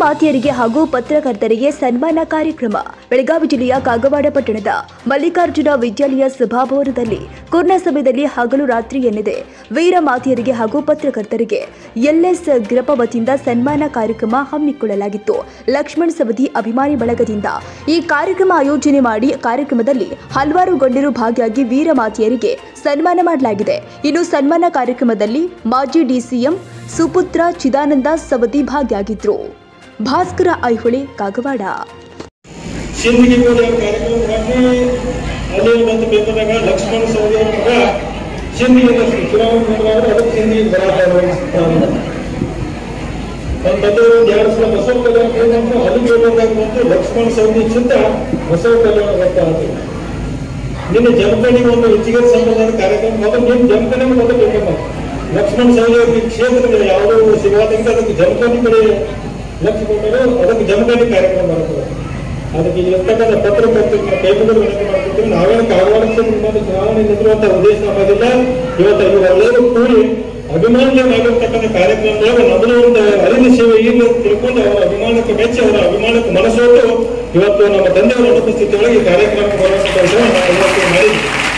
ಮಾತೆಯರಿಗೆ ಹಾಗೂ ಪತ್ರಕರ್ತರಿಗೆ ಸನ್ಮಾನ ಕಾರ್ಯಕ್ರಮ ಬೆಳಗಾವಿ ಜಿಲ್ಲೆಯ ಕಾಗವಾಡ ಪಟ್ಟಣದ ಮಲ್ಲಿಕಾರ್ಜುನ ವಿದ್ಯಾಲಯ ಸಭಾಭವನದಲ್ಲಿ ಕೊರೋನಾ ಸಮಯದಲ್ಲಿ ಹಗಲು ರಾತ್ರಿ ಎನ್ನದೆ ವೀರ ಮಾತೆಯರಿಗೆ ಹಾಗೂ ಪತ್ರಕರ್ತರಿಗೆ ಎಲ್ಎಸ್ ಗ್ರಪ ವತಿಯಿಂದ ಸನ್ಮಾನ ಕಾರ್ಯಕ್ರಮ ಹಮ್ಮಿಕೊಳ್ಳಲಾಗಿತ್ತು ಲಕ್ಷ್ಮಣ್ ಸವದಿ ಅಭಿಮಾನಿ ಬಳಗದಿಂದ ಈ ಕಾರ್ಯಕ್ರಮ ಆಯೋಜನೆ ಮಾಡಿ ಕಾರ್ಯಕ್ರಮದಲ್ಲಿ ಹಲವಾರು ಗಣ್ಯರು ಭಾಗಿಯಾಗಿ ವೀರ ಮಾತೆಯರಿಗೆ ಸನ್ಮಾನ ಮಾಡಲಾಗಿದೆ ಇನ್ನು ಸನ್ಮಾನ ಕಾರ್ಯಕ್ರಮದಲ್ಲಿ ಮಾಜಿ ಡಿಸಿಎಂ ಸುಪುತ್ರ ಚಿದಾನಂದ ಸವದಿ ಭಾಗಿಯಾಗಿದ್ರು ಭಾಸ್ಕರ ಐಹೊಳೆ ಕಾಗವಾಡ ಸಿಂಧಿಗೆ ಹೋದ ಕಾರ್ಯಕ್ರಮ ಮಾಡಿ ಅಲ್ಲಿ ಒಂದು ಪೇಪರ್ನಾಗ ಲಕ್ಷ್ಮಣ ಸವದಿ ಅವ್ರ ಮಗ ಸಿಂಧಿಗೆ ಚುನಾವಣೆ ಮಾಡುವಾಗ ಅದಕ್ಕೆ ಸಿಂಧಿ ಬರಾಟ ನನ್ನ ತಂದೆಯವರು ಒಂದು ಎರಡು ಸಲ ಬಸವ ಕಲ್ಯಾಣ ಕೇಳಿದಂತ ಅಲ್ಲಿ ಪೇಪರ್ನಾಗ ಬಂದು ಲಕ್ಷ್ಮಣ ಸವದಿ ಚಿಂತ ಬಸವ ಕಲ್ಯಾಣ ಗೊತ್ತಾಯ್ತು ನಿನ್ನೆ ಜಮಖಂಡಿಗೆ ಒಂದು ಹೆಚ್ಚಿಗೆ ಸಂಬಂಧದ ಕಾರ್ಯಕ್ರಮ ಮೊದಲು ನಿನ್ನ ಜಮಖಂಡಿಗೆ ಒಂದು ಪೇಪರ್ ಮಾಡಿ ಲಕ್ಷ್ಮಣ ಸವದಿ ಅವ್ರಿಗೆ ಕ್ಷೇತ್ರದಲ್ಲಿ ಯಾವುದೋ ಸಿಗುವುದಕ್ಕೆ ಅದಕ್ಕೆ ಜಮಖಂಡಿ ಕಡೆ ಲಕ್ಷ್ಯ ಕೊಟ್ಟರು ಅದಕ್ಕೆ ಜಮಖಂಡಿ ಕಾರ್ಯಕ್ರಮ ಬರ್ತದೆ ಅದಕ್ಕೆ ಇರ್ತಕ್ಕಂಥ ಪತ್ರಕರ್ತರನ್ನ ಕೈಗೊಂಡು ವಿನಂತಿ ಮಾಡ್ತಿದ್ದೀವಿ ನಾವೇನು ಕಾಗವಾಡ ಕ್ಷೇತ್ರದಿಂದ ಚುನಾವಣೆ ನಿಂತಿರುವಂತಹ ಉದ್ದೇಶ ನಮ್ಮದಿಲ್ಲ ಇವತ್ತು ಇವೆಲ್ಲರೂ ಕೂಡಿ ಅಭಿಮಾನಿಯಾಗಿರ್ತಕ್ಕಂಥ ಕಾರ್ಯಕ್ರಮದೊಳಗೆ ಮೊದಲು ಒಂದು ಅರಿವು ಸೇವೆ ಇಲ್ಲ ಅಂತ ತಿಳ್ಕೊಂಡು ಅವರ ಅಭಿಮಾನಕ್ಕೆ ಮೆಚ್ಚಿ ಅವರ ಅಭಿಮಾನಕ್ಕೆ ಮನಸ್ಸೋಟ್ಟು ಇವತ್ತು ನಮ್ಮ ತಂದೆಯವರ ಅನುಪಸ್ಥಿತಿಯೊಳಗೆ ಈ ಕಾರ್ಯಕ್ರಮ ಬರುವಂತ ಕೆಲಸ ನಾವು ಇವತ್ತು ಮಾಡಿದ್ವಿ